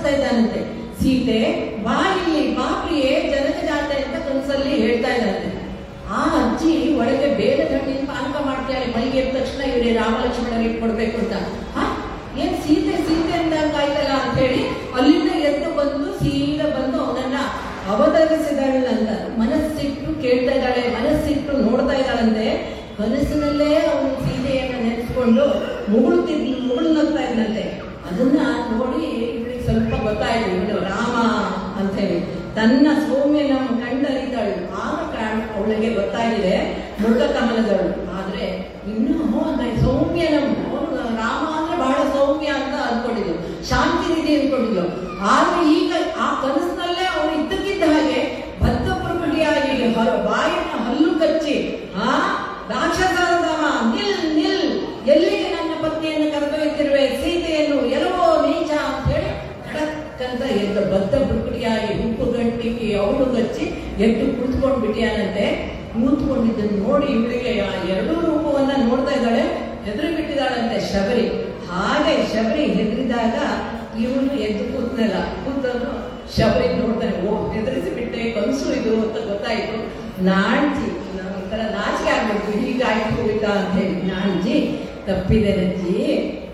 ಕಳಿಸ್ತಾ ಇದ್ದಾನಂತೆ ಸೀತೆ ಬಾ ಇಲ್ಲಿ ಬಾ ಪ್ರಿಯೆ ಜನಕ ಜಾತೆ ಅಂತ ಕನಸಲ್ಲಿ ಹೇಳ್ತಾ ಇದ್ದಾನಂತೆ ಆ ಅಜ್ಜಿ ಒಳಗೆ ಬೇರೆ ಹಣ್ಣಿನ ಪಾನಕ ಮಾಡ್ತಾಳೆ ಮೈಗೆ ಎದ್ದ ತಕ್ಷಣ ಇವರೇ ರಾಮ ಲಕ್ಷ್ಮಣರಿಗೆ ಕೊಡ್ಬೇಕು ಅಂತ ಹಾ ಏನ್ ಸೀತೆ ಸೀತೆ ಅಂದಂಗ ಆಯ್ತಲ್ಲ ಅಂತ ಹೇಳಿ ಅಲ್ಲಿಂದ ಎದ್ದು ಬಂದು ಸೀದಾ ಬಂದು ಅವನನ್ನ ಅವತರಿಸಿದಳಂತ ಮನಸ್ಸಿಟ್ಟು ಕೇಳ್ತಾ ಇದ್ದಾಳೆ ಮನಸ್ಸಿಟ್ಟು ನೋಡ್ತಾ ಇದ್ದಾಳಂತೆ ಕನಸಿನಲ್ಲೇ ಅವನು ಸೀತೆಯನ್ನ ನೆನೆಸ್ಕೊಂಡು ಮುಗುಳ್ತಿದ್ ಮುಗುಳ್ನಗ್ತಾ ಇದ್ದಂತೆ ಅದನ್ನ ನೋಡಿ ಇವಳಿಗೆ ಸ್ವಲ್ಪ ಗೊತ್ತಾಯ್ತು ಇವನು ರಾಮ ಅಂತ ಹೇಳಿ ತನ್ನ ಸೌಮ್ಯನ ಕಂಡರಿದಳು ಆಗ ಕಾಣ್ ಅವಳಿಗೆ ಗೊತ್ತಾಗಿದೆ ಮೃಗ ಕಮಲದವಳು ಆದ್ರೆ ಇನ್ನು ಅಂತ ಸೌಮ್ಯನಂ ಅವನು ರಾಮ ಅಂದ್ರೆ ಬಹಳ ಸೌಮ್ಯ ಅಂತ ಅನ್ಕೊಂಡಿದ್ಲು ಶಾಂತಿ ನಿಧಿ ಅನ್ಕೊಂಡಿದ್ಲು ಆದ್ರೆ ಈಗ ಆ ಕನಸಿನಲ್ಲೇ ಅವನು ಇದ್ದಕ್ಕಿದ್ದ ಹಾಗೆ ಬದ್ಧ ಪ್ರಕೃತಿಯಾಗಿ ಹ- ಬಾಯಿನ ಹಲ್ಲು ಕಚ್ಚಿ ಆ ರಾಕ್ಷಸರದವ ನಿಲ್ ನಿಲ್ ಎಲ್ಲಿಗೆ ನನ್ನ ಪತ್ನಿಯನ್ನು ಕರೆದೊಯ್ತಿರುವೆ ಸೀತೆಯನ್ನು ಎಲ್ಲವೋ ನೀಚ ಅಂತ ಹೇಳಿ ಖಡಕ್ ಅಂತ ಎದ್ದು ಬದ್ಧ ಪ್ರಕೃತಿಯಾಗಿ ಉಪ್ಪು ಗಟ್ಟಿಗೆ ಅವಳು ಗಚ್ಚಿ ಎದ್ದು ಕುಳಿತುಕೊಂಡು ಬಿಟ್ಟಿಯಾನಂತೆ ಕೂತ್ಕೊಂಡಿದ್ದನ್ನು ನೋಡಿ ಇವಳಿಗೆ ಆ ಎರಡೂ ರೂಪವನ್ನ ನೋಡ್ತಾ ಇದ್ದಾಳೆ ಹೆದರಿ ಬಿಟ್ಟಿದ್ದಾಳಂತೆ ಶಬರಿ ಹಾಗೆ ಶಬರಿ ಹೆದರಿದಾಗ ಇವನು ಎದ್ದು ಕೂತ್ನಲ್ಲ ಕೂತನು ಶಬರಿ ನೋಡ್ತಾನೆ ಓ ಹೆದರಿಸಿ ಬಿಟ್ಟೆ ಕನಸು ಇದು ಅಂತ ಗೊತ್ತಾಯ್ತು ನಾಣ್ಜಿ ಒಂಥರ ನಾಚಿಕೆ ಆಗ್ಬಿಡ್ತು ಹೀಗಾಯ್ತು ಹೋಯ್ತಾ ಅಂತ ಹೇಳಿ ನಾಣ್ಜಿ ತಪ್ಪಿದೆ ನಜ್ಜಿ